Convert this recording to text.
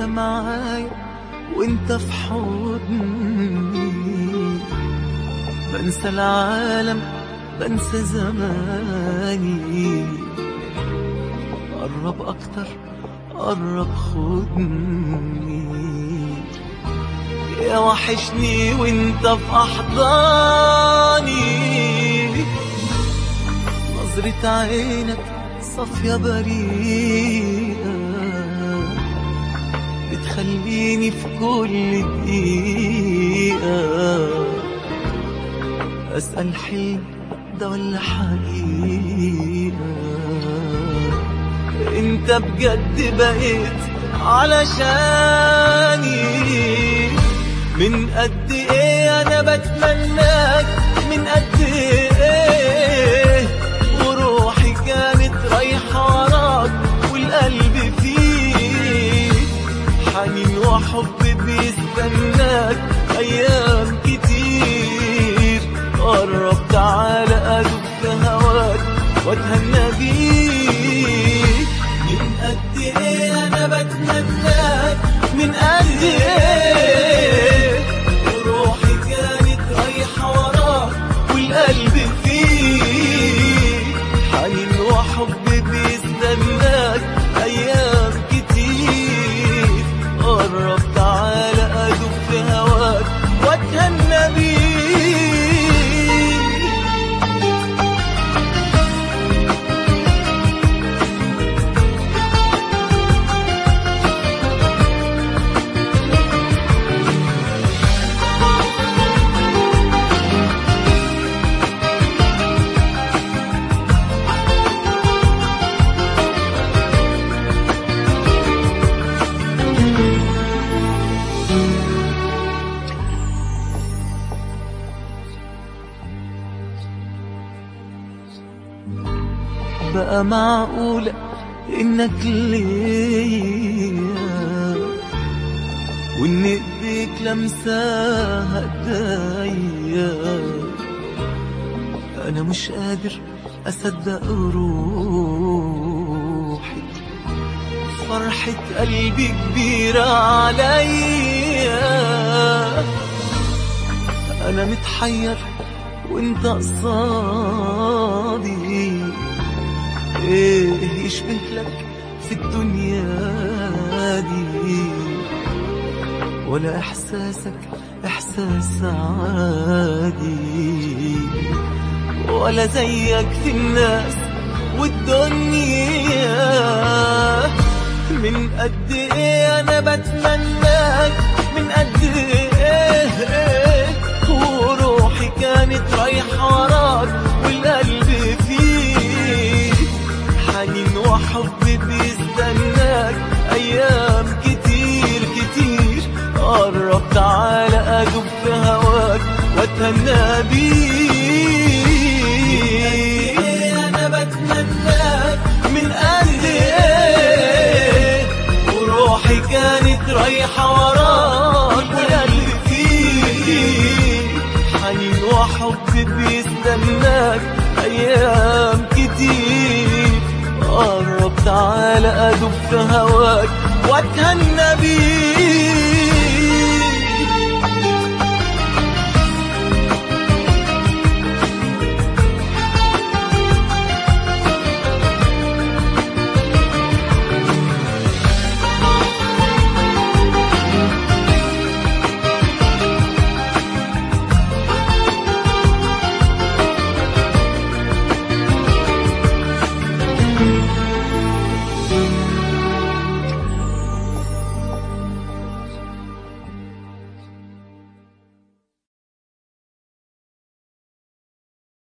معايا وانت في حضني بنسى العالم بنسى زماني قرب اكتر قرب خدني يا وحشني وانت في احضاني نظرة عينك صافية بريئة بتخليني في كل دقيقة أسأل حلم ده ولا حقيقة انت بجد بقيت علشاني من قد ايه انا بتمناك من قد ايه وروحي كانت رايحة وراك والقلب فيك حنين وحب بيستناك ايام كتير قرب تعالى ادوب في هواك واتهنى بيك من قد ايه انا بتمناك من قد ايه وروحي كانت رايحة وراك والقلب فيك حنين وحب بيستناك ايام كتير قرب تعالى ادوب في هواك واتهنى بيك بقى معقولة إنك ليا وإن إيديك لمساها إيديا أنا مش قادر أصدق روحي فرحة قلبي كبيرة عليا أنا متحير وإنت قصادي ايه يشبه لك في الدنيا دي ولا احساسك احساس عادي ولا زيك في الناس والدنيا من قد ايه انا بتمناك من قد ايه وروحي كانت رايحة وراك والقلب فيك حنين وحب بيستناك ايام كتير كتير قرب تعالى ادوب في هواك واتهنى بيك انا بتمناك من قد ايه وروحي كانت رايحة وراك والقلب فيك حنين وحب بيستناك ايام كتير قرب تعالى ادوب في هواك واتهنى بيك